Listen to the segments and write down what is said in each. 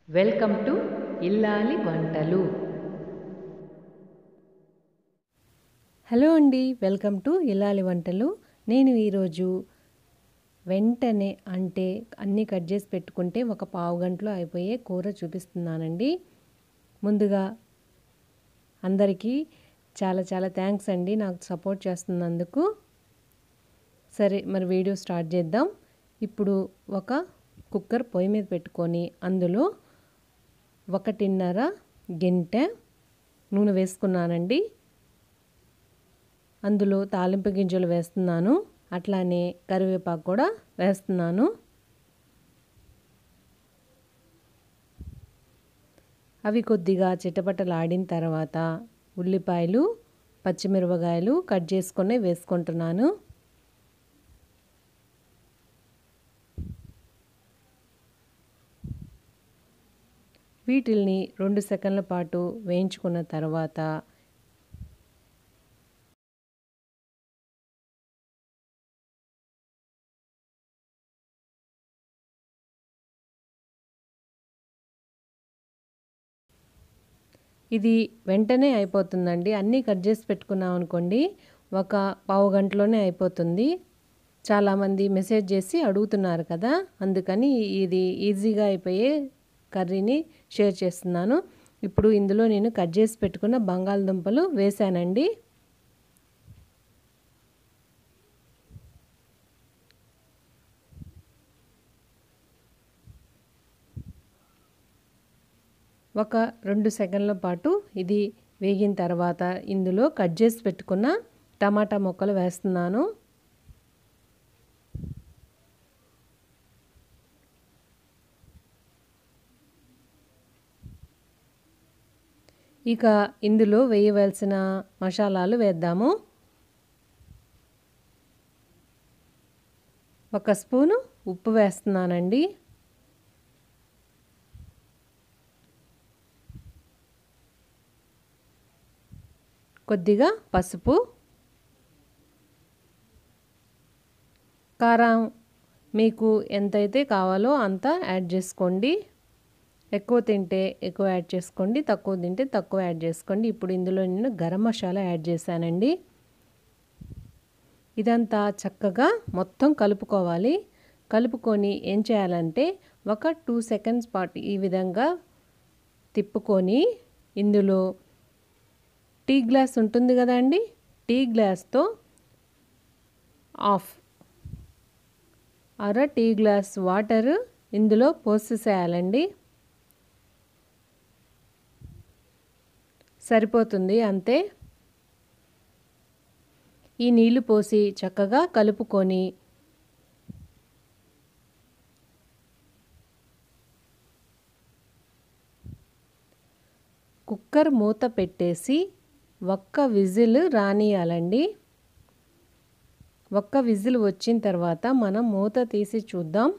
welcome to ఇల్లాలి వంటలు hello అండి వెల్కమ్ టు ఇల్లాలి వంటలు నేను ఈరోజు వెంటనే అంటే అన్నీ కట్ చేసి పెట్టుకుంటే ఒక పావు గంటలో అయిపోయే కూర చూపిస్తున్నానండి ముందుగా అందరికీ చాలా చాలా థ్యాంక్స్ అండి నాకు సపోర్ట్ చేస్తున్నందుకు సరే మరి వీడియో స్టార్ట్ చేద్దాం ఇప్పుడు ఒక కుక్కర్ పొయ్యి మీద పెట్టుకొని అందులో ఒకటిన్నర గింటె నూనె వేసుకున్నానండి అందులో తాలింపు గింజలు వేస్తున్నాను అట్లానే కరివేపాకు కూడా వేస్తున్నాను అవి కొద్దిగా చిటపటలాడిన తర్వాత ఉల్లిపాయలు పచ్చిమిరపకాయలు కట్ చేసుకొని వేసుకుంటున్నాను వీటిల్ని రెండు సెకండ్ల పాటు వేయించుకున్న తర్వాత ఇది వెంటనే అయిపోతుందండి అన్నీ కట్ చేసి పెట్టుకున్నాం అనుకోండి ఒక పావు గంటలోనే అయిపోతుంది చాలామంది మెసేజ్ చేసి అడుగుతున్నారు కదా అందుకని ఇది ఈజీగా అయిపోయే కర్రీని షేర్ చేస్తున్నాను ఇప్పుడు ఇందులో నేను కట్ చేసి పెట్టుకున్న బంగాళదుంపలు వేసానండి ఒక రెండు సెకండ్ల పాటు ఇది వేగిన తర్వాత ఇందులో కట్ చేసి పెట్టుకున్న టమాటా ముక్కలు వేస్తున్నాను ఇక ఇందులో వేయవలసిన మసాలాలు వేద్దాము ఒక స్పూను ఉప్పు వేస్తున్నానండి కొద్దిగా పసుపు కారం మీకు ఎంతైతే కావాలో అంత యాడ్ చేసుకోండి ఎక్కువ తింటే ఎక్కువ యాడ్ చేసుకోండి తక్కువ తింటే తక్కువ యాడ్ చేసుకోండి ఇప్పుడు ఇందులో నేను గరం మసాలా యాడ్ చేశానండి ఇదంతా చక్కగా మొత్తం కలుపుకోవాలి కలుపుకొని ఏం చేయాలంటే ఒక టూ సెకండ్స్ పాటు ఈ విధంగా తిప్పుకొని ఇందులో టీ గ్లాస్ ఉంటుంది కదా అండి టీ గ్లాస్తో ఆఫ్ అర టీ గ్లాస్ వాటర్ ఇందులో పోసేసేయాలండి సరిపోతుంది అంతే ఈ నీళ్లు పోసి చక్కగా కలుపుకొని కుక్కర్ మూత పెట్టేసి ఒక్క విజిల్ రానియాలండి ఒక్క విజిల్ వచ్చిన తర్వాత మనం మూత తీసి చూద్దాం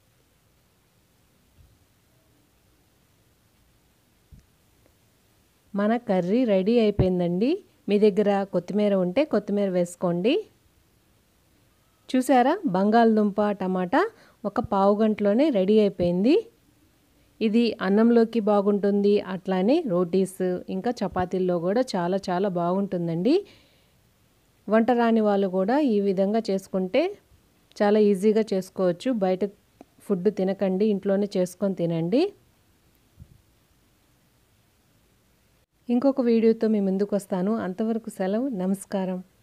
మన కర్రీ రెడీ అయిపోయిందండి మీ దగ్గర కొత్తిమీర ఉంటే కొత్తిమీర వేసుకోండి చూసారా బంగాళదుంప టమాటా ఒక పావు గంటలోనే రెడీ అయిపోయింది ఇది అన్నంలోకి బాగుంటుంది అట్లానే రోటీస్ ఇంకా చపాతీల్లో కూడా చాలా చాలా బాగుంటుందండి వంట రాని వాళ్ళు కూడా ఈ విధంగా చేసుకుంటే చాలా ఈజీగా చేసుకోవచ్చు బయట ఫుడ్ తినకండి ఇంట్లోనే చేసుకొని తినండి ఇంకొక వీడియోతో మీ ముందుకు వస్తాను అంతవరకు సెలవు నమస్కారం